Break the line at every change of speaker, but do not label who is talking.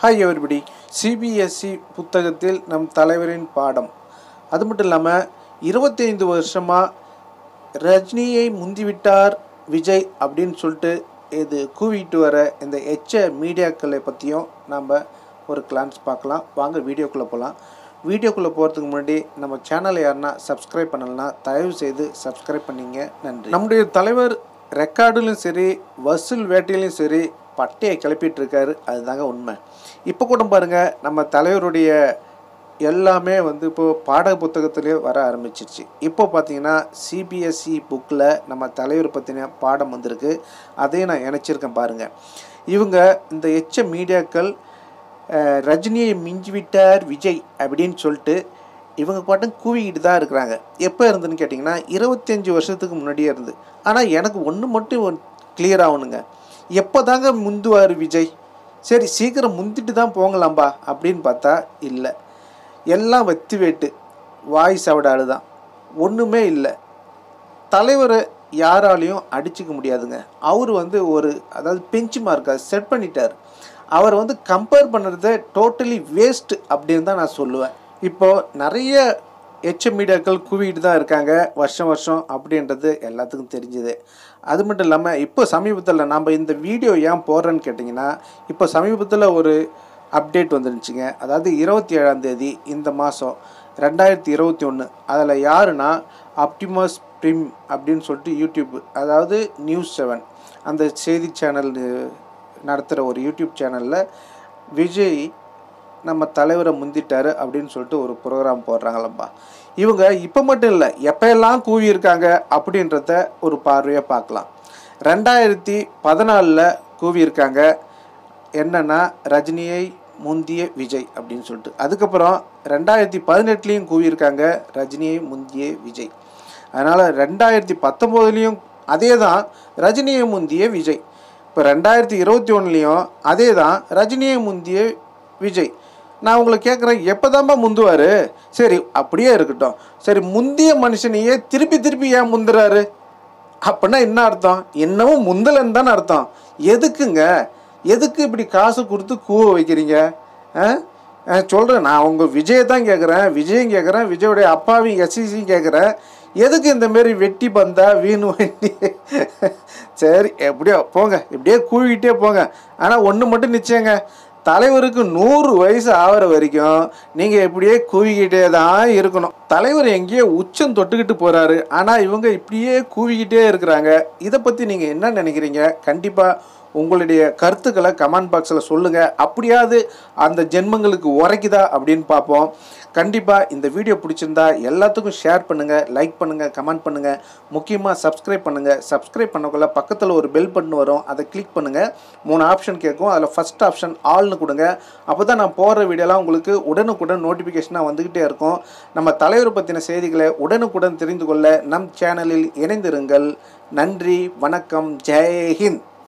hi everybody CBSE புத்தகத்தில் நம் தலைவரின் பாடம் அது மட்டும் இல்லாமல் இருபத்தைந்து வருஷமாக ரஜினியை முந்திவிட்டார் விஜய் அப்படின்னு சொல்லிட்டு இது கூவிட்டு வர இந்த எச்ச மீடியாக்களை பற்றியும் நம்ம ஒரு கிளான்ஸ் பார்க்கலாம் வாங்க வீடியோக்குள்ளே போகலாம் வீடியோக்குள்ளே போகிறதுக்கு முன்னாடி நம்ம சேனலை யாருன்னா சப்ஸ்கிரைப் பண்ணலைன்னா தயவு செய்து சப்ஸ்கிரைப் பண்ணிங்க நன்றி நம்முடைய தலைவர் ரெக்கார்டுலையும் சரி வசூல் வேட்டையிலையும் சரி பட்டையை கிளப்பிட்டு இருக்காரு அதுதாங்க உண்மை இப்போ கூட பாருங்கள் நம்ம தலைவருடைய எல்லாமே வந்து இப்போ பாடக புத்தகத்திலே வர ஆரம்பிச்சிருச்சு இப்போ பார்த்தீங்கன்னா சிபிஎஸ்சி புக்கில் நம்ம தலைவர் பற்றின பாடம் வந்திருக்கு அதையும் நான் இணைச்சிருக்கேன் பாருங்கள் இவங்க இந்த எச்ச மீடியாக்கள் அஹ், ரஜினியை மிஞ்சிவிட்டார் விஜய் அப்படின்னு சொல்லிட்டு இவங்க பாட்டும் கூவிக்கிட்டு தான் இருக்கிறாங்க எப்போ இருந்துன்னு கேட்டிங்கன்னா இருபத்தஞ்சி வருஷத்துக்கு முன்னாடியே இருந்து ஆனால் எனக்கு ஒன்று மட்டும் கிளியர் ஆகணுங்க எப்போ தாங்க முந்துவார் விஜய் சரி சீக்கிரம் முந்திட்டு தான் போங்களாம்பா அப்படின்னு பார்த்தா இல்லை எல்லாம் வெத்தி வேட்டு வாய் சவடாடு தான் ஒன்றுமே இல்லை தலைவரை யாராலையும் அடிச்சுக்க முடியாதுங்க அவர் வந்து ஒரு அதாவது பெஞ்ச் மார்க்கை செட் பண்ணிட்டார் அவர் வந்து கம்பேர் பண்ணுறத டோட்டலி வேஸ்ட் அப்படின்னு தான் நான் சொல்லுவேன் இப்போது நிறைய எச்ச மீடியாக்கள் குவிட்டு தான் இருக்காங்க வருஷம் வருஷம் அப்படின்றது எல்லாத்துக்கும் தெரிஞ்சுது அது மட்டும் இல்லாமல் இப்போ சமீபத்தில் நம்ம இந்த வீடியோ ஏன் போடுறேன்னு கேட்டிங்கன்னா இப்போ சமீபத்தில் ஒரு அப்டேட் வந்துருந்துச்சுங்க அதாவது இருபத்தி ஏழாம் தேதி இந்த மாதம் ரெண்டாயிரத்தி இருபத்தி ஒன்று அதில் யாருன்னா ஆப்டிமஸ் பிரிம் அப்படின்னு சொல்லிட்டு யூடியூப் அதாவது நியூஸ் செவன் அந்த செய்தி சேனல் நடத்துகிற ஒரு யூடியூப் சேனலில் விஜய் நம்ம தலைவரை முந்திட்டாரு அப்படின்னு சொல்லிட்டு ஒரு ப்ரோக்ராம் போடுறாங்களப்பா இவங்க இப்போ மட்டும் இல்லை எப்போயெல்லாம் கூவியிருக்காங்க அப்படின்றத ஒரு பார்வையாக பார்க்கலாம் ரெண்டாயிரத்தி பதினாலில் கூவியிருக்காங்க என்னன்னா ரஜினியை முந்திய விஜய் அப்படின்னு சொல்லிட்டு அதுக்கப்புறம் ரெண்டாயிரத்தி பதினெட்டுலேயும் கூவியிருக்காங்க ரஜினியை முந்திய விஜய் அதனால் ரெண்டாயிரத்தி பத்தொம்போதுலேயும் அதே தான் ரஜினியை முந்திய விஜய் இப்போ ரெண்டாயிரத்தி இருபத்தி ஒன்றுலேயும் அதே தான் ரஜினியை முந்திய விஜய் நான் உங்களை கேட்குறேன் எப்போ தான்ப்பா முந்துவார் சரி அப்படியே இருக்கட்டும் சரி முந்திய மனுஷனையே திருப்பி திருப்பி ஏன் முந்துறாரு அப்படின்னா என்ன அர்த்தம் என்னவும் முந்தலன்னு தானே அர்த்தம் எதுக்குங்க எதுக்கு இப்படி காசு கொடுத்து கூவ வைக்கிறீங்க சொல்கிறேன் நான் உங்கள் விஜயை தான் கேட்குறேன் விஜயும் கேட்குறேன் விஜயோடைய அப்பாவையும் எஸ்சிசியும் கேட்குறேன் எதுக்கு இந்த மாரி வெட்டி பந்தா வீணு வண்டி சரி எப்படியோ போங்க இப்படியே கூவிக்கிட்டே போங்க ஆனால் ஒன்று மட்டும் நிச்சயங்க தலைவருக்கு நூறு வயசு ஆகிற வரைக்கும் நீங்கள் இப்படியே கூவிக்கிட்டே தான் இருக்கணும் தலைவர் எங்கேயோ உச்சம் தொட்டுக்கிட்டு போகிறாரு ஆனால் இவங்க இப்படியே கூவிக்கிட்டே இருக்கிறாங்க இதை பற்றி நீங்கள் என்ன நினைக்கிறீங்க கண்டிப்பாக உங்களுடைய கருத்துக்களை கமெண்ட் பாக்ஸில் சொல்லுங்கள் அப்படியாவது அந்த ஜென்மங்களுக்கு உரைக்குதா அப்படின்னு பார்ப்போம் கண்டிப்பாக இந்த வீடியோ பிடிச்சிருந்தா எல்லாத்துக்கும் ஷேர் பண்ணுங்கள் லைக் பண்ணுங்கள் கமெண்ட் பண்ணுங்கள் முக்கியமாக சப்ஸ்கிரைப் பண்ணுங்கள் சப்ஸ்கிரைப் பண்ணக்குள்ள பக்கத்தில் ஒரு பெல் பட்டன் வரும் அதை கிளிக் பண்ணுங்கள் மூணு ஆப்ஷன் கேட்கும் அதில் ஃபஸ்ட் ஆப்ஷன் ஆல்னு கொடுங்க அப்போ தான் நான் போடுற வீடியோலாம் உங்களுக்கு உடனுக்குடன் நோட்டிஃபிகேஷனாக வந்துக்கிட்டே இருக்கும் நம்ம தலைவர் பற்றின செய்திகளை உடனுக்குடன் தெரிந்து கொள்ள நம் சேனலில் இணைந்திருங்கள் நன்றி வணக்கம் ஜெய் ஹிந்த்